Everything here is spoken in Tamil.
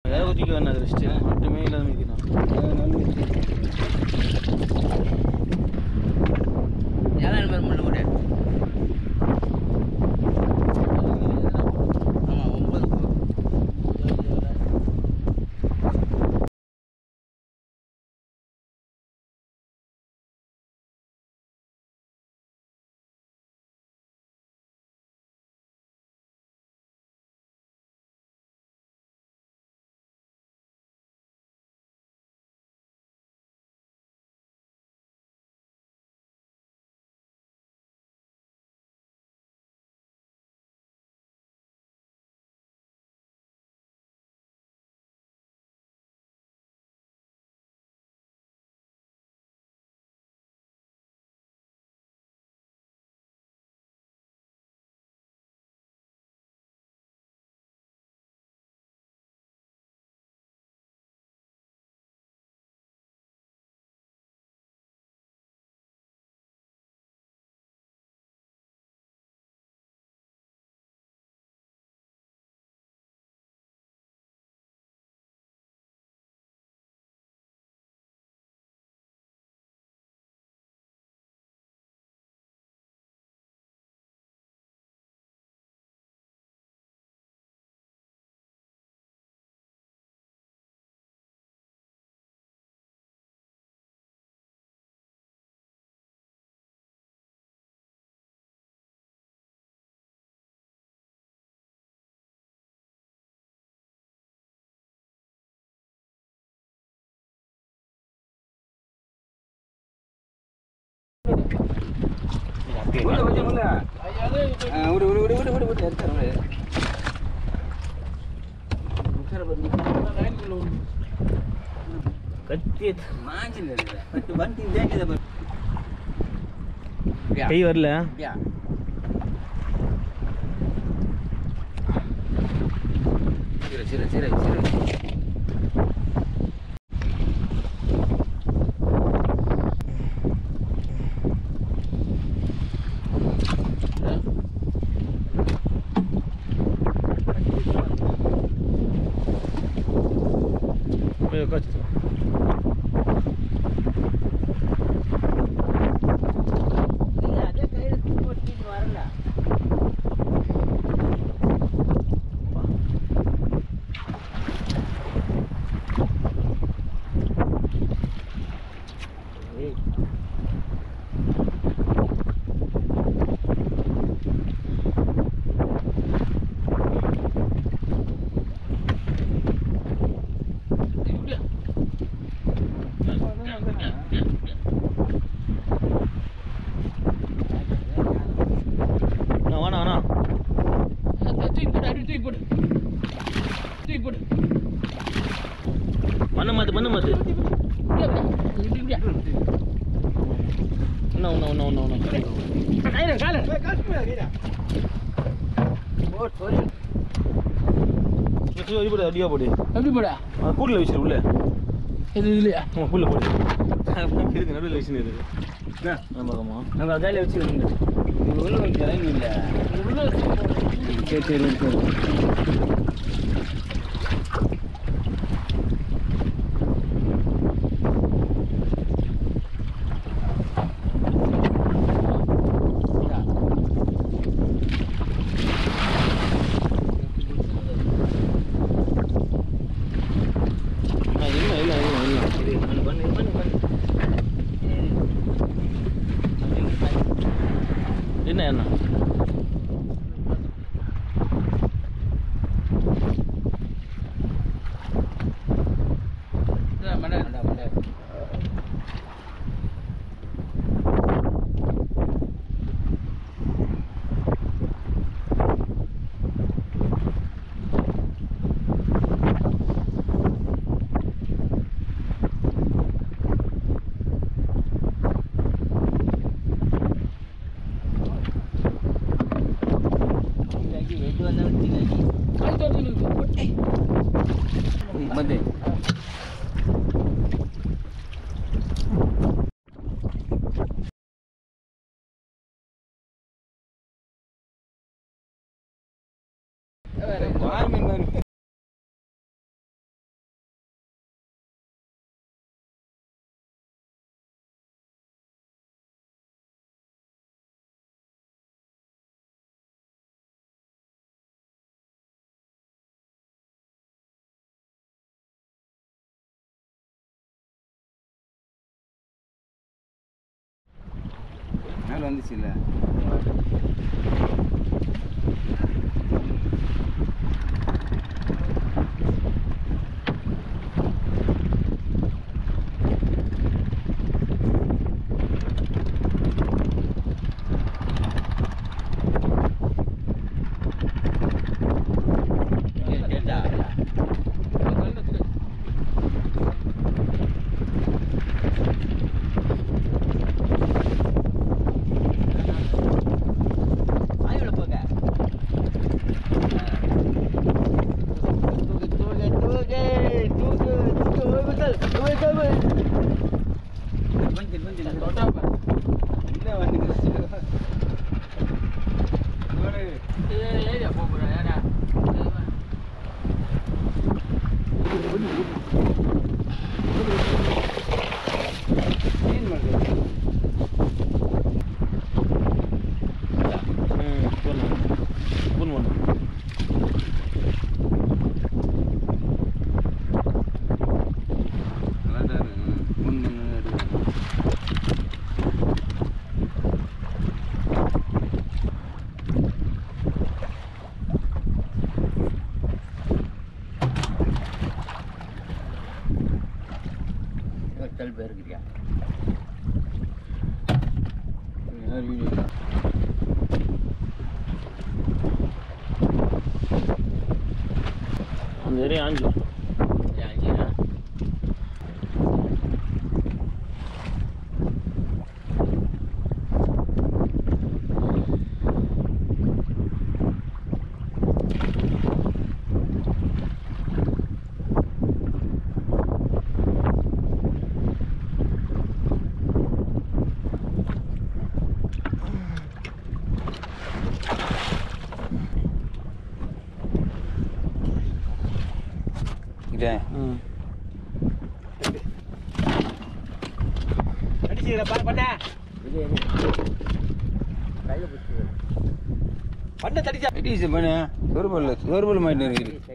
வேற குத்திக்க வேணாம் அது ரெஸ்ட்டு மட்டுமே இல்லாத மிதிக்கிறான் ஏழாம் நம்பர் முள்ள கூட ஆமாம் ஒம்பது உள்ள கொஞ்சம் உள்ள ஆ, விடு விடு விடு விடு விடு விடு எடுத்துரு, விடு கத்தி மாஞ்சில் இல்லை பட்டு வண்டி தேங்கியதை பாரு கை வரல அப்படியா சீர சீர சீர சீர போய் உட்காச்சு அதே கையில் போட்டு வரல நான் வேணா வேணா தூக்கி போட்டு அப்படி தூக்கி போட்டு தூக்கி போட்டு மண்ணு மாத்து மண்ணு மாத்து இன்னும் இன்னும் இன்னும் இன்னும் இன்னும் கையில கால வச்சு வழி போடு அடியா போடு எப்படி போடா ஆ, கூண்டில் வச்சிரு உள்ள இது இல்லையா ஆ கூள்ள போடு இதுக்கு நடுவில் வச்சுன்னு இருக்கு ஆமாம் ஆமாம் நம்ம கையில் வச்சு உள்ள கொஞ்சம் இறங்கி இல்லை சரி சரி சரி ஆ இல்லை இல்லை இல்லை இல்லை பண்ணு பண்ணு பண்ணு பண்ணு என்ன என்ன மண்டை மண்டா மண்டா வெட்டு வந்தாலும் கை தோட்டு மதே வாய் மீன் மேலே வந்துச்சு இல்லை கொஞ்சம் கொஞ்சம் இல்லை வந்து ஏரியா போகிறேன் ஏடா மீன் மார்க்கெட் ம் போடணும் ஃபோன் பண்ணு நல்லா தான் இருக்கு ஃபோன் பண்ணி எடுக்கிறேன் கல் பேருக்கிறியா யார் வீடியோ அந்த ஏரியா ஆஞ்சு இதே ம் ஐடிசி பண்ணு சொருபல்ல சொருபல் மாட்டி இருக்குது